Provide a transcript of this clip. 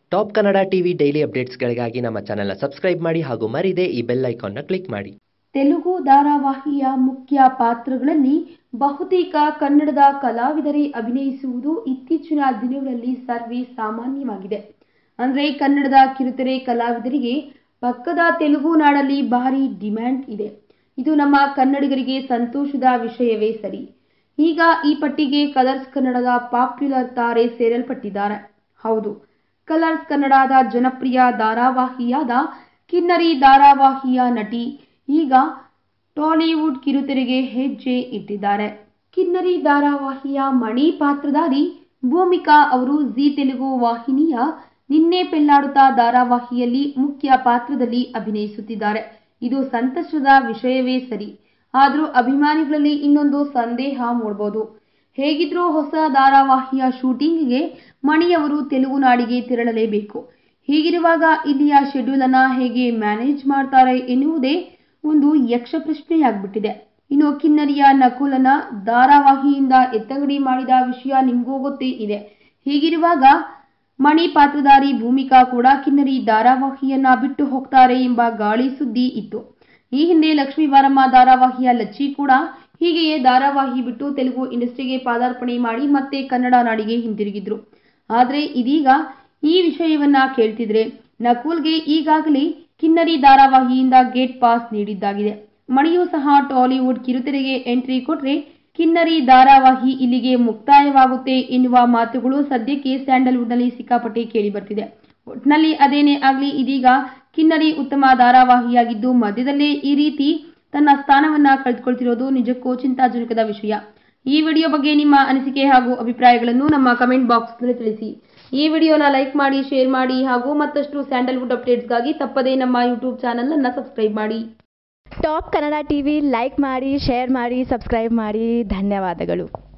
top Kannada TV daily ಅಪ್ಡೇಟ್ಸ್ಗಳಿಗಾಗಿ ನಮ್ಮ ಚಾನೆಲ್ನ ಸಬ್ಸ್ಕ್ರೈಬ್ ಮಾಡಿ ಹಾಗೂ ಮರಿದೇ ಈ ಬೆಲ್ ಐಕಾನ್ನ ಕ್ಲಿಕ್ ಮಾಡಿ ತೆಲುಗು ಧಾರಾವಾಹಿಯ ಮುಖ್ಯ ಪಾತ್ರಗಳಲ್ಲಿ ಬಹುತೇಕ ಕನ್ನಡದ ಕಲಾವಿದರೇ ಅಭಿನಯಿಸುವುದು ಇತ್ತೀಚಿನ ದಿನಗಳಲ್ಲಿ ಸರ್ವೇ ಸಾಮಾನ್ಯವಾಗಿದೆ ಅಂದ್ರೆ ಕನ್ನಡದ ಕಿರುತೆರೆ ಕಲಾವಿದರಿಗೆ ಪಕ್ಕದ ತೆಲುಗು ನಾಡಲ್ಲಿ ಭಾರಿ ಡಿಮ್ಯಾಂಡ್ ಇದೆ ಇದು ನಮ್ಮ ಕನ್ನಡಿಗರಿಗೆ ಸಂತೋಷದ ವಿಷಯವೇ ಸರಿ ಈಗ ಈ ಪಟ್ಟಿಗೆ ಕಲರ್ಸ್ ಕನ್ನಡದ ಪಾಪ್ಯುಲರ್ ತಾರೆ ಸೇರಲ್ಪಟ್ಟಿದ್ದಾರೆ ಹೌದು ಕಲರ್ಸ್ ಕನ್ನಡದ ಜನಪ್ರಿಯ ಧಾರಾವಾಹಿಯಾದ ಕಿನ್ನರಿ ಧಾರಾವಾಹಿಯ ನಟಿ ಈಗ ಟಾಲಿವುಡ್ ಕಿರುತೆರೆಗೆ ಹೆಜ್ಜೆ ಇಟ್ಟಿದ್ದಾರೆ ಕಿನ್ನರಿ ಧಾರಾವಾಹಿಯ ಮಣಿ ಪಾತ್ರಧಾರಿ ಭೂಮಿಕಾ ಅವರು ಜಿ ತೆಲುಗು ವಾಹಿನಿಯ ನಿನ್ನೆ ಪೆಳ್ಳಾಡುತ್ತಾ ಧಾರಾವಾಹಿಯಲ್ಲಿ ಮುಖ್ಯ ಪಾತ್ರದಲ್ಲಿ ಅಭಿನಯಿಸುತ್ತಿದ್ದಾರೆ ಇದು ಸಂತಸದ ವಿಷಯವೇ ಸರಿ ಆದರೂ ಅಭಿಮಾನಿಗಳಲ್ಲಿ ಇನ್ನೊಂದು ಸಂದೇಹ ಮೂಡಬಹುದು ಹೇಗಿದ್ರೂ ಹೊಸ ಧಾರಾವಾಹಿಯ ಶೂಟಿಂಗ್ಗೆ ಮಣಿಯವರು ತೆಲುಗು ನಾಡಿಗೆ ತೆರಳಲೇಬೇಕು ಹೀಗಿರುವಾಗ ಇಲ್ಲಿಯ ಶೆಡ್ಯೂಲ್ ಅನ್ನ ಹೇಗೆ ಮ್ಯಾನೇಜ್ ಮಾಡ್ತಾರೆ ಎನ್ನುವುದೇ ಒಂದು ಯಕ್ಷ ಪ್ರಶ್ನೆಯಾಗ್ಬಿಟ್ಟಿದೆ ಇನ್ನು ಕಿನ್ನರಿಯ ನಕುಲನ ಧಾರಾವಾಹಿಯಿಂದ ಎತ್ತಗಡಿ ಮಾಡಿದ ವಿಷಯ ನಿಮಗೂ ಗೊತ್ತೇ ಇದೆ ಹೀಗಿರುವಾಗ ಮಣಿ ಪಾತ್ರಧಾರಿ ಭೂಮಿಕಾ ಕೂಡ ಕಿನ್ನರಿ ಧಾರಾವಾಹಿಯನ್ನ ಬಿಟ್ಟು ಹೋಗ್ತಾರೆ ಎಂಬ ಗಾಳಿ ಸುದ್ದಿ ಇತ್ತು ಈ ಹಿಂದೆ ಲಕ್ಷ್ಮೀ ಬಾರಮ್ಮ ಧಾರಾವಾಹಿಯ ಲಚ್ಚಿ ಕೂಡ ಹೀಗೆಯೇ ಧಾರಾವಾಹಿ ಬಿಟ್ಟು ತೆಲುಗು ಇಂಡಸ್ಟ್ರಿಗೆ ಪಾದಾರ್ಪಣೆ ಮಾಡಿ ಮತ್ತೆ ಕನ್ನಡ ನಾಡಿಗೆ ಹಿಂದಿರುಗಿದ್ರು ಆದ್ರೆ ಇದೀಗ ಈ ವಿಷಯವನ್ನ ಕೇಳ್ತಿದ್ರೆ ನಕುಲ್ಗೆ ಈಗಾಗಲೇ ಕಿನ್ನರಿ ಧಾರಾವಾಹಿಯಿಂದ ಗೇಟ್ ಪಾಸ್ ನೀಡಿದ್ದಾಗಿದೆ ಮಣಿಯೂ ಸಹ ಟಾಲಿವುಡ್ ಕಿರುತೆರೆಗೆ ಎಂಟ್ರಿ ಕೊಟ್ರೆ ಕಿನ್ನರಿ ಧಾರಾವಾಹಿ ಇಲ್ಲಿಗೆ ಮುಕ್ತಾಯವಾಗುತ್ತೆ ಎನ್ನುವ ಮಾತುಗಳು ಸದ್ಯಕ್ಕೆ ಸ್ಯಾಂಡಲ್ವುಡ್ನಲ್ಲಿ ಸಿಕ್ಕಾಪಟ್ಟೆ ಕೇಳಿ ಬರ್ತಿದೆ ಒಟ್ನಲ್ಲಿ ಅದೇನೇ ಆಗ್ಲಿ ಇದೀಗ ಕಿನ್ನರಿ ಉತ್ತಮ ಧಾರಾವಾಹಿಯಾಗಿದ್ದು ಮಧ್ಯದಲ್ಲೇ ಈ ರೀತಿ ತನ್ನ ಸ್ಥಾನವನ್ನ ಕಳೆದುಕೊಳ್ತಿರೋದು ನಿಜಕ್ಕೂ ಚಿಂತಾಜನಕದ ವಿಷಯ ಈ ವಿಡಿಯೋ ಬಗ್ಗೆ ನಿಮ್ಮ ಅನಿಸಿಕೆ ಹಾಗೂ ಅಭಿಪ್ರಾಯಗಳನ್ನು ನಮ್ಮ ಕಮೆಂಟ್ ಬಾಕ್ಸ್ನಲ್ಲಿ ತಿಳಿಸಿ ಈ ವಿಡಿಯೋನ ಲೈಕ್ ಮಾಡಿ ಶೇರ್ ಮಾಡಿ ಹಾಗೂ ಮತ್ತಷ್ಟು ಸ್ಯಾಂಡಲ್ವುಡ್ ಅಪ್ಡೇಟ್ಸ್ಗಾಗಿ ತಪ್ಪದೇ ನಮ್ಮ ಯೂಟ್ಯೂಬ್ ಚಾನಲ್ ಅನ್ನ ಸಬ್ಸ್ಕ್ರೈಬ್ ಮಾಡಿ ಟಾಪ್ ಕನ್ನಡ ಟಿವಿ ಲೈಕ್ ಮಾಡಿ ಶೇರ್ ಮಾಡಿ ಸಬ್ಸ್ಕ್ರೈಬ್ ಮಾಡಿ ಧನ್ಯವಾದಗಳು